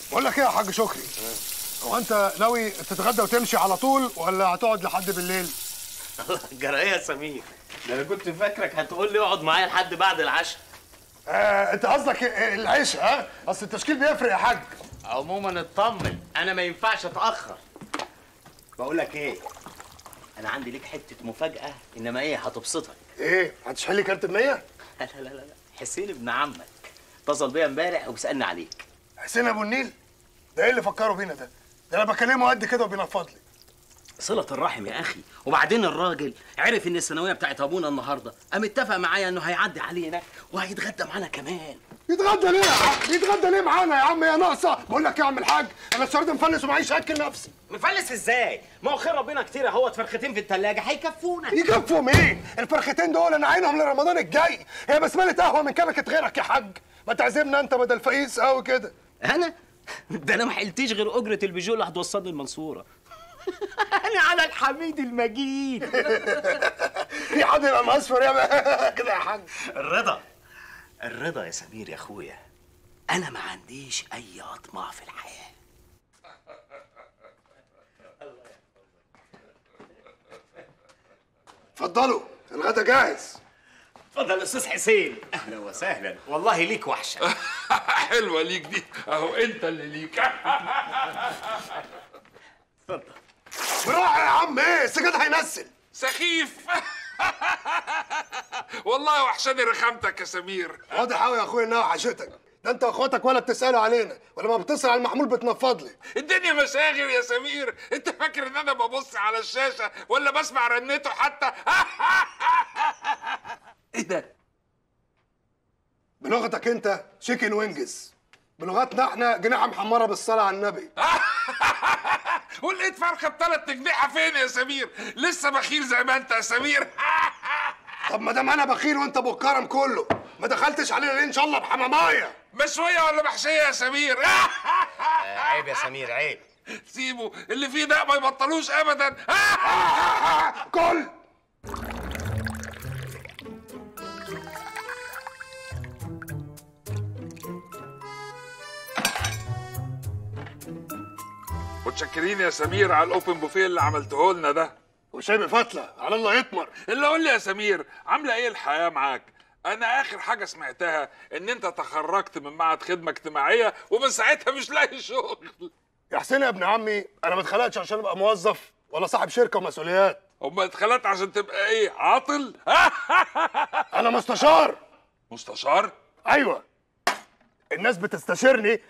بقول لك ايه يا حاج شكري هو انت ناوي تتغدى وتمشي على طول ولا هتقعد لحد بالليل جرايه يا سمير ده انا كنت فاكرك هتقول لي اقعد معايا لحد بعد العشاء آه انت قصدك العيش ها اصل التشكيل بيفرق يا حاج عموما اطمن انا ما ينفعش اتاخر بقول لك ايه انا عندي ليك حته مفاجاه انما ايه هتبسطك ايه هتشحن لي كارت ب 100 لا لا لا لا حسين ابن عمك اتصل بيا امبارح وسالني عليك حسين ابو النيل ده ايه اللي فكروا بينا ده ده انا بكلمه قد كده وبينفض لي صلة الرحم يا أخي وبعدين الراجل عرف إن الثانوية بتاعت أبونا النهاردة قام اتفق معايا إنه هيعدي علينا وهيتغدى معانا كمان يتغدى ليه يا عم يتغدى ليه معانا يا عم يا ناقصه بقول لك يا عم الحاج انا الشهر ده مفلس ومعيش اكل نفسي مفلس إزاي؟ ما هو خير ربنا كتير أهوت فرختين في التلاجة هيكفونا يكفوا ايه الفرختين دول انا عينهم لرمضان الجاي هي بسمله قهوه من كبكه غيرك يا حاج ما تعزمنا انت بدل فقيس قوي كده أنا؟ ده أنا ما حلتيش غير أجرة البيجو اللي هتوصلني المنصورة أنا على الحميد المجيد في حد يبقى مصفر يا بقى كده يا حاج الرضا الرضا يا سمير يا أخويا أنا ما عنديش أي أطماع في الحياة اتفضلوا الغدا جاهز اتفضل استاذ حسين اهلا وسهلا والله ليك وحشه حلوه ليك دي اهو انت اللي ليك اتفضل براحه يا عم ايه السجاد هينزل سخيف والله وحشاني رخامتك يا سمير واضح قوي يا اخويا انها وحشتك ده انت واخواتك ولا بتسالوا علينا ولما بتصل على المحمول بتنفض لي الدنيا مشاغل يا سمير انت فاكر ان انا ببص على الشاشه ولا بسمع رنته حتى ايه ده بلغتك انت شيكن وينجز بلغتنا احنا جناحه محمره بالصلاه على النبي ولقيت فرخه بثلاث اجنحه فين يا سمير لسه بخيل زي ما انت يا سمير طب ما دام انا بخيل وانت ابو الكرم كله ما دخلتش علينا ليه ان شاء الله بحمامايه مشويه ولا محشيه يا سمير عيب يا سمير عيب سيبه اللي فيه ده ما يبطلوش ابدا كل متشكرين يا سمير على الاوبن بوفيه اللي عملته لنا ده وشاي بفتله على الله يطمر اللي قول لي يا سمير عامله ايه الحياه معاك انا اخر حاجه سمعتها ان انت تخرجت من معهد خدمه اجتماعيه ومن ساعتها مش لاقي شغل يا حسين يا ابن عمي انا ما اتخلقتش عشان ابقى موظف ولا صاحب شركه ومسؤوليات امال اتخلقت عشان تبقى ايه عاطل انا مستشار مستشار ايوه الناس بتستشيرني